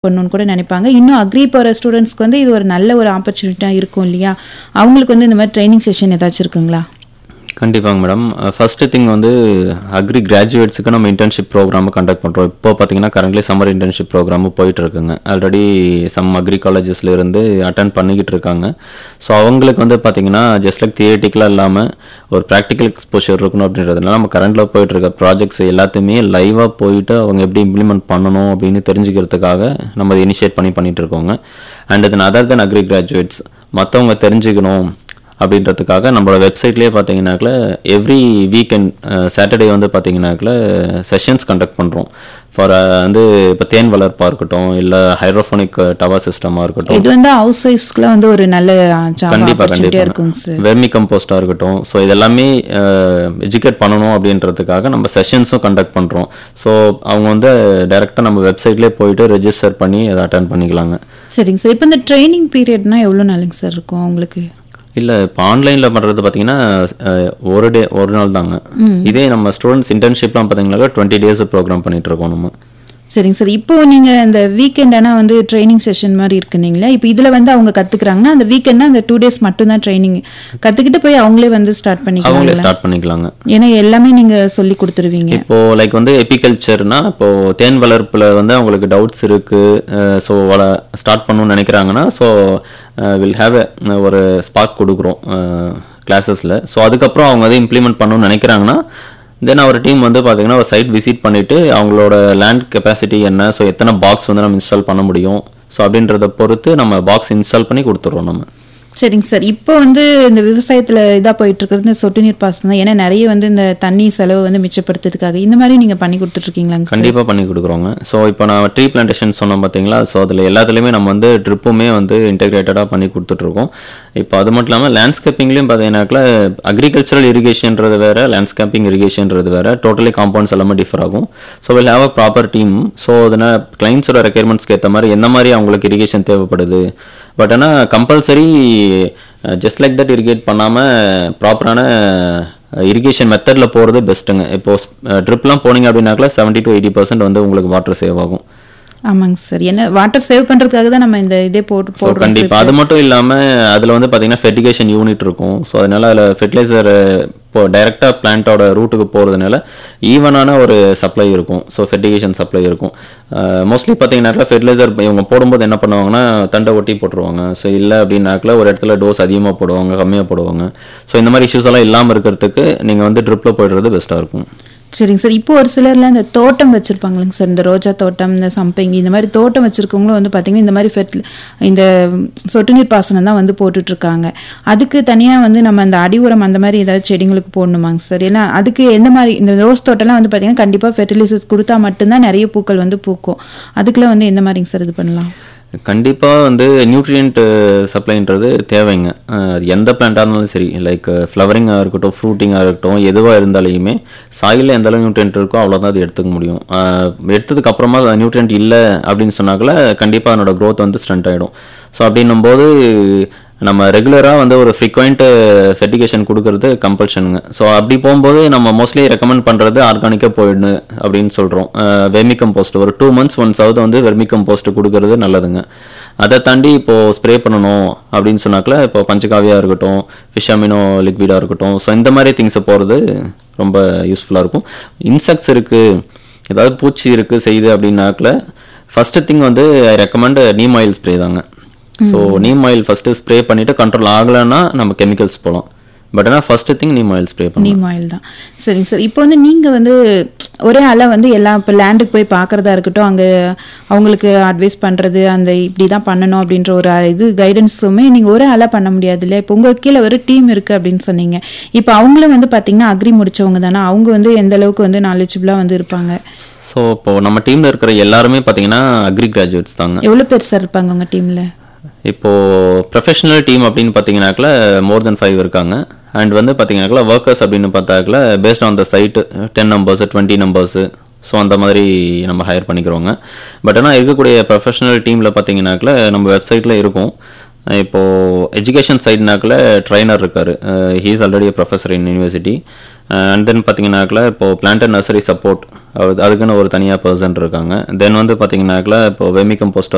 பண்ணணும்னு கூட நினைப்பாங்க இன்னும் அக்ரி போகிற ஸ்டூடெண்ட்ஸ்க்கு வந்து இது ஒரு நல்ல ஒரு ஆப்பர்ச்சுனிட்டியாக இருக்கும் இல்லையா அவங்களுக்கு வந்து இந்த மாதிரி ட்ரைனிங் செஷன் ஏதாச்சும் இருக்குங்களா கண்டிப்பாங்க மேடம் ஃபர்ஸ்ட் திங் வந்து அக்ரி கிராஜுவேட்ஸுக்கு நம்ம இன்டர்ன்ஷிப் ப்ரோக்ராம் கண்டக்ட் பண்ணுறோம் இப்போ பார்த்தீங்கன்னா கரண்ட்லி சம்மர் இன்டர்ன்ஷிப் ப்ரோக்ராம் போயிட்டு இருக்குங்க ஆல்ரெடி சம் அக்ரி காலேஜஸ்ல இருந்து அட்டன் பண்ணிக்கிட்டு இருக்காங்க ஸோ அவங்களுக்கு வந்து பார்த்தீங்கன்னா ஜஸ்ட் லைக் தியேட்டிக்கலாக இல்லாமல் ஒரு ப்ராக்டிக்கல் எக்ஸ்போஷர் இருக்கணும் அப்படின்றதுனால நம்ம கரண்ட்ல போயிட்டு இருக்க ப்ராஜெக்ட்ஸ் எல்லாத்தையுமே லைவாக போயிட்டு அவங்க எப்படி இம்ப்ளிமெண்ட் பண்ணணும் அப்படின்னு தெரிஞ்சுக்கிறதுக்காக நம்ம அதை இனிஷியேட் பண்ணி பண்ணிட்டு இருக்கோங்க and then other then agri graduates மற்றவங்க தெரிஞ்சுக்கணும் அப்படின்றதுக்காக நம்மளோட வெப்சைட்லேயே பார்த்தீங்கன்னாக்கில் எவ்ரி வீக்கெண்ட் சாட்டர்டே வந்து பார்த்தீங்கன்னாக்கில் செஷன்ஸ் கண்டக்ட் பண்ணுறோம் ஃபார் வந்து இப்போ தேன் வளர்ப்பாக இருக்கட்டும் இல்லை ஹைட்ரோஃபோனிக் டவர் சிஸ்டமாக இருக்கட்டும் இது வந்து ஹவுஸ் ஒய்ஃப்ஸ்க்குலாம் வந்து ஒரு நல்ல ஜாப் கண்டிப்பா ஆப்பர்ச்சுனிட்டியாக கண்டிப்பா இருக்குங்க சார் வெர்மி கம்போஸ்டா இருக்கட்டும் ஸோ இதெல்லாமே எஜுகேட் பண்ணணும் அப்படின்றதுக்காக நம்ம செஷன்ஸும் கண்டக்ட் பண்றோம் ஸோ அவங்க வந்து டைரக்டா நம்ம வெப்சைட்லேயே போயிட்டு ரெஜிஸ்டர் பண்ணி அதை அட்டன் பண்ணிக்கலாங்க சரிங்க சார் இப்போ இந்த ட்ரைனிங் பீரியட்னா எவ்வளோ நாளுங்க சார் இருக்கும் அவங்களுக்கு இல்ல இப்போ ஆன்லைன்ல பண்றது பாத்தீங்கன்னா அஹ், ஒரு டே ஒரு நாள் தாங்க இதே நம்ம ஸ்டூடெண்ட்ஸ் இன்டர்ன்ஷிப்லாம் பாத்தீங்கன்னா டுவெண்ட்டி டேஸ் ப்ரோக்ராம் பண்ணிட்டு இருக்கோம் நம்ம சரிங்க சார் இப்போ நீங்க இந்த வீக்கெண்ட் ஆனா வந்து ட்ரைனிங் செஷன் மாதிரி இருக்குனீங்களா இப்போ இதுல வந்து அவங்க கத்துக்கிறாங்கன்னா அந்த வீக்கெண்ட்னா அந்த டூ டேஸ் மட்டும் தான் ட்ரைனிங் கத்துக்கிட்டு போய் அவங்களே வந்து ஸ்டார்ட் அவங்களே பண்ணிக்கலாம் ஸ்டார்ட் பண்ணிக்கலாங்க ஏன்னா எல்லாமே நீங்க சொல்லி கொடுத்துருவீங்க இப்போ லைக் வந்து எபிகல்ச்சர்னா இப்போ தேன் வளர்ப்புல வந்து அவங்களுக்கு டவுட்ஸ் இருக்கு ஸோ வள ஸ்டார்ட் பண்ணணும்னு நினைக்கிறாங்கன்னா ஸோ வில் ஹேவ் ஒரு ஸ்பார்க் கொடுக்குறோம் கிளாஸஸில் ஸோ அதுக்கப்புறம் அவங்க அதை இம்ப்ளிமெண்ட் பண்ணணும்னு நினைக்கிறாங்கன்னா தென் அவர் டீம் வந்து பார்த்தீங்கன்னா ஒரு சைட் விசிட் பண்ணிட்டு அவங்களோட லேண்ட் கெப்பாசிட்டி என்ன ஸோ எத்தனை பாக்ஸ் வந்து நம்ம இன்ஸ்டால் பண்ண முடியும் ஸோ அப்படின்றத பொறுத்து நம்ம பாக்ஸ் இன்ஸ்டால் பண்ணி கொடுத்துட்றோம் நம்ம சரிங்க சார் இப்போ வந்து இந்த விவசாயத்துல இதா போயிட்டு இருக்கிறது இந்த சொட்டு நீர் பாசனம் தான் ஏன்னா நிறைய வந்து இந்த தண்ணி செலவு வந்து மிச்சப்படுத்துறதுக்காக இந்த மாதிரி நீங்க பண்ணி கொடுத்துட்டு இருக்கீங்களாங்க சார் கண்டிப்பாக பண்ணி கொடுக்குறோங்க ஸோ இப்போ நான் ட்ரீ பிளான்டேஷன் சொன்னோம் பார்த்தீங்களா ஸோ அதில் எல்லாத்துலேயுமே நம்ம வந்து ட்ரிப்புமே வந்து இன்டெகிரேட்டடாக பண்ணி கொடுத்துட்ருக்கோம் இப்போ அது மட்டும் இல்லாமல் லேண்ட்ஸ்கேப்பிங்லேயும் பார்த்தீங்கன்னாக்கா அக்ரிகல்ச்சரல் இரிகேஷன்றது வேற லேண்ட்ஸ்கேப்பிங் இரிகேஷன்றது வேற டோட்டலி காம்பவுண்ட்ஸ் எல்லாமே டிஃபர் ஆகும் so will have a proper team so அதனால் கிளைண்ட்ஸோட ரெக்யர்மெண்ட்ஸ்க்கு ஏற்ற மாதிரி எந்த மாதிரி அவங்களுக்கு இரிகேஷன் தேவைப்படுது பட் ஆனால் compulsory just like that irrigate பண்ணாமல் ப்ராப்பரான இரிகேஷன் மெத்தடில் போகிறது பெஸ்ட்டுங்க இப்போ ட்ரிப்லாம் போனீங்க அப்படின்னாக்கா செவன்ட்டி டு எயிட்டி பர்சன்ட் வந்து உங்களுக்கு வாட்டர் சேவ் ஆகும் ஆமாங்க சார் ஏன்னா வாட்டர் சேவ் பண்றதுக்காக தான் நம்ம இந்த இதே போட்டு ஸோ போடுறோம் கண்டிப்பா அது மட்டும் இல்லாம அதுல வந்து பாத்தீங்கன்னா ஃபெர்டிகேஷன் யூனிட் இருக்கும் ஸோ அதனால அதுல ஃபெர்டிலைசர் இப்போ டைரக்டா பிளான்ட்டோட ரூட்டுக்கு போறதுனால ஈவனான ஒரு சப்ளை இருக்கும் ஸோ ஃபெர்டிகேஷன் சப்ளை இருக்கும் மோஸ்ட்லி பார்த்தீங்கன்னாக்கா ஃபெர்டிலைசர் இவங்க போடும்போது என்ன பண்ணுவாங்கன்னா தண்டை ஒட்டி போட்டுருவாங்க ஸோ இல்லை அப்படின்னாக்கல ஒரு இடத்துல டோஸ் அதிகமாக போடுவாங்க கம்மியாக போடுவாங்க ஸோ இந்த மாதிரி இஷ்யூஸ் எல்லாம் இல்லாமல் இருக்கிறதுக்கு நீங்கள் வந்து ட்ரிப்பில் போயிடுறது பெஸ்ட்டாக இருக்கும் சரிங்க சார் இப்போ ஒரு சிலர்லாம் இந்த தோட்டம் வச்சிருப்பாங்களுங்க சார் இந்த ரோஜா தோட்டம் இந்த சம்பங்கி இந்த மாதிரி தோட்டம் வச்சிருக்கவங்களும் வந்து பார்த்தீங்கன்னா இந்த மாதிரி ஃபெர்டில் இந்த சொட்டு நீர் பாசனம் தான் வந்து போட்டுட்டு இருக்காங்க அதுக்கு தனியாக வந்து நம்ம அந்த அடி உரம் அந்த மாதிரி ஏதாவது செடிங்களுக்கு போடணுமாங்க சார் ஏன்னா அதுக்கு எந்த மாதிரி இந்த ரோஸ் தோட்டம்லாம் வந்து பார்த்தீங்கன்னா கண்டிப்பாக ஃபெர்டிலைசர்ஸ் கொடுத்தா மட்டும்தான் நிறைய பூக்கள் வந்து பூக்கும் அதுக்கெல்லாம் வந்து எந்த மாதிரிங்க சார் இது பண்ணலாம் கண்டிப்பாக வந்து நியூட்ரியன்ட் சப்ளைன்றது தேவைங்க அஹ் அது எந்த பிளான்ட்டாக இருந்தாலும் சரி லைக் ஃப்ளவரிங்காக இருக்கட்டும் ஃப்ரூட்டிங்காக இருக்கட்டும் எதுவாக இருந்தாலுமே சாயிலில் எந்த அளவு நியூட்ரியன்ட் இருக்கோ அவ்வளோதான் அது எடுத்துக்க முடியும் அஹ் எடுத்ததுக்கு அப்புறமா நியூட்ரியன்ட் இல்லை அப்படின்னு சொன்னாக்கல கண்டிப்பாக அதனோட growth வந்து ஸ்ட்ரென்த் ஆகிடும் ஸோ அப்படின்னும் போது நம்ம ரெகுலராக வந்து ஒரு ஃப்ரீக்வெண்ட் ஃபெர்டிகேஷன் கொடுக்கறது கம்பல்ஷனுங்க ஸோ அப்படி போகும்போது நம்ம மோஸ்ட்லி ரெக்கமெண்ட் பண்ணுறது ஆர்கானிக்காக போயிடணும் அப்படின்னு சொல்கிறோம் வெர்மி கம்போஸ்ட் ஒரு டூ மந்த்ஸ் ஒன்ஸ் ஆகுது வந்து வெர்மி கம்போஸ்ட் கொடுக்கறது நல்லதுங்க அதை தாண்டி இப்போ ஸ்ப்ரே பண்ணணும் அப்படின்னு சொன்னாக்கல இப்போ பஞ்சகாவியா இருக்கட்டும் ஃபிஷாமினோ லிக்விடாக இருக்கட்டும் ஸோ இந்த மாதிரி திங்ஸை போகிறது ரொம்ப யூஸ்ஃபுல்லாக இருக்கும் இன்செக்ட்ஸ் இருக்குது ஏதாவது பூச்சி இருக்குது செய்யுது அப்படின்னாக்கல ஃபர்ஸ்ட் திங் வந்து I recommend neem oil spray தாங்க so neem oil first spray பண்ணிட்டு கண்ட்ரோல் ஆகலைன்னா நம்ம கெமிக்கல்ஸ் போகலாம் பட் ஆனால் first thing neem oil spray பண்ணலாம் நீம் ஆயில் தான் சரிங்க சார் இப்போ வந்து நீங்க வந்து ஒரே ஆளா வந்து எல்லாம் இப்போ லேண்டுக்கு போய் பார்க்கறதா இருக்கட்டும் அங்க அவங்களுக்கு அட்வைஸ் பண்றது அந்த இப்படி தான் பண்ணணும் அப்படின்ற ஒரு இது கைடன்ஸுமே நீங்க ஒரே ஆளா பண்ண முடியாது இல்லையா இப்போ உங்க கீழே ஒரு டீம் இருக்கு அப்படின்னு சொன்னீங்க இப்போ அவங்களும் வந்து பாத்தீங்கன்னா அக்ரி முடிச்சவங்க தானே அவங்க வந்து எந்த அளவுக்கு வந்து நாலேஜபிளா வந்து இருப்பாங்க ஸோ இப்போ நம்ம டீம்ல இருக்கிற எல்லாருமே பார்த்தீங்கன்னா அக்ரி கிராஜுவேட்ஸ் தாங்க எவ்வளவு பேர் சார் இருப்பாங்க உங்க டீம்ல இப்போ ப்ரொஃபஷனல் டீம் அப்படின்னு பார்த்தீங்கன்னாக்கல மோர் தென் ஃபைவ் இருக்காங்க அண்ட் வந்து பார்த்தீங்கன்னாக்கல ஒர்க்கர்ஸ் அப்படின்னு பார்த்தாக்கல paste on the site ten numbers twenty numbers so அந்த மாதிரி நம்ம ஹையர் பண்ணிக்கிறோங்க பட் ஆனால் இருக்கக்கூடிய ப்ரொஃபஷனல் டீமில் பார்த்தீங்கன்னாக்கல நம்ம வெப்சைட்டில் இருக்கும் இப்போ எஜுகேஷன் சைட்னாக்கில் ட்ரைனர் இருக்காரு he's already professor in university and then பார்த்தீங்கன்னாக்கில் இப்போ பிளான்ட் நர்சரி சப்போர்ட் அதுக்குன்னு ஒரு தனியாக பர்சன் இருக்காங்க தென் வந்து பார்த்தீங்கன்னாக்கில் இப்போ வெமிகம் போஸ்ட்